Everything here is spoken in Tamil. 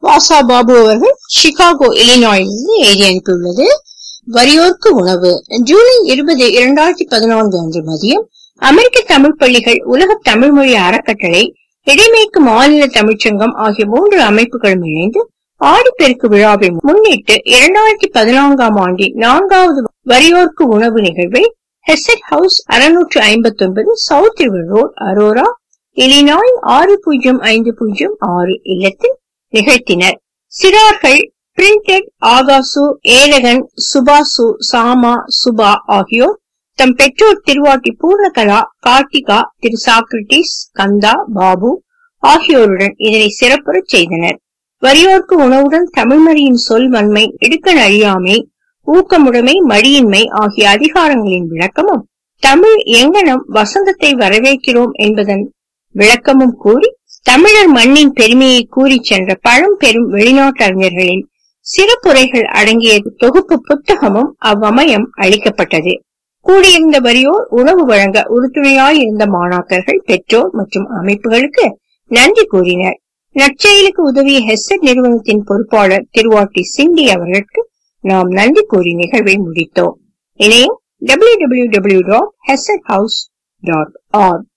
வாசா பாபு அவர்கள் சிகாகோ இலினாயிலிருந்து எழுதி அனுப்பியுள்ளது வறியோர்க்கு உணவு ஜூலை இருபது இரண்டாயிரத்தி பதினான்கு அன்று மதியம் அமெரிக்க தமிழ் பள்ளிகள் உலக தமிழ் மொழி அறக்கட்டளை இடைமேற்கு மாநில தமிழ்ச்சங்கம் ஆகிய மூன்று அமைப்புகளும் இணைந்து ஆடிப்பெருக்கு விழாவை முன்னிட்டு இரண்டாயிரத்தி பதினான்காம் ஆண்டின் நான்காவது வறியோர்க்கு உணவு நிகழ்வை ஹெசட் ஹவுஸ் அறுநூற்று ஐம்பத்தி ஒன்பது south river road Aurora Illinois ஆறு பூஜ்ஜியம் ஐந்து பூஜ்ஜியம் ஆறு இல்லத்தில் நிகழ்த்தினர் சிறார்கள் பிரிண்டட் ஆகாசு ஏலகன் சுபாசு சாமா சுபா ஆகியோர் தம் பெற்றோர் திருவாட்டி பூர்ணகலா கார்த்திகா திரு சாக்ரட்டிஸ் கந்தா பாபு ஆகியோருடன் இதனை சிறப்புறச் செய்தனர் வறியோர்க்கு உணவுடன் தமிழ்மொழியின் சொல் வன்மை இடுக்கண் அழியாமை ஊக்கமுடைமை மடியின்மை ஆகிய அதிகாரங்களின் விளக்கமும் தமிழ் எங்கனம் வசந்தத்தை வரவேற்கிறோம் என்பதன் விளக்கமும் கூறி தமிழர் மண்ணின் பெருமையை கூறி சென்ற பழம் பெரும் வெளிநாட்டறிஞர்களின் சிறப்புரைகள் அடங்கிய தொகுப்பு புத்தகமும் அவ்வமயம் அளிக்கப்பட்டது கூடியிருந்த வரியோர் உணவு வழங்க உறுதுணையாய் இருந்த மாணாக்கர்கள் பெற்றோர் மற்றும் அமைப்புகளுக்கு நன்றி கூறினர் நற்செயலுக்கு உதவிய ஹெஸ்ஸட் நிறுவனத்தின் பொறுப்பாளர் திருவாட்டி சிண்டி அவர்களுக்கு நாம் நன்றி கூறி நிகழ்வை முடித்தோம் இணையம் www.hesadhouse.org